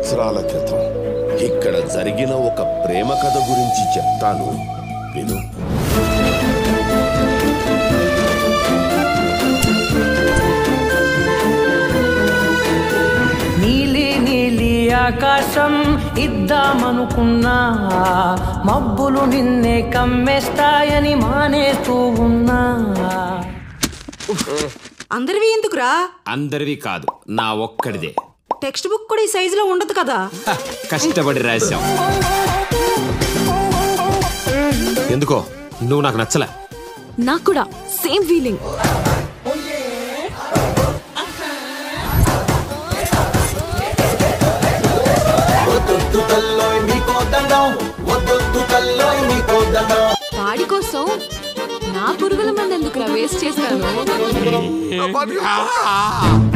సంవత్సరాల క్రితం ఇక్కడ జరిగిన ఒక ప్రేమ కథ గురించి చెప్తాను విను నీలి నీలి ఆకాశం ఇద్దామనుకున్నా మబ్బులు నిన్నే కమ్మేస్తాయని మానేస్తూ ఉన్నా అందరివి ఎందుకురా అందరివి కాదు నా ఒక్కడిదే టెక్స్ట్ బుక్ కూడా ఈ సైజులో ఉండదు కదా హ, కష్టపడి రాశాం ఎందుకో నువ్వు నాకు నచ్చలే నాకు కూడా సేమ్ ఫీలింగ్ వాడి కోసం నా పురుగుల మంది ఎందుకు వేస్ట్ చేస్తాను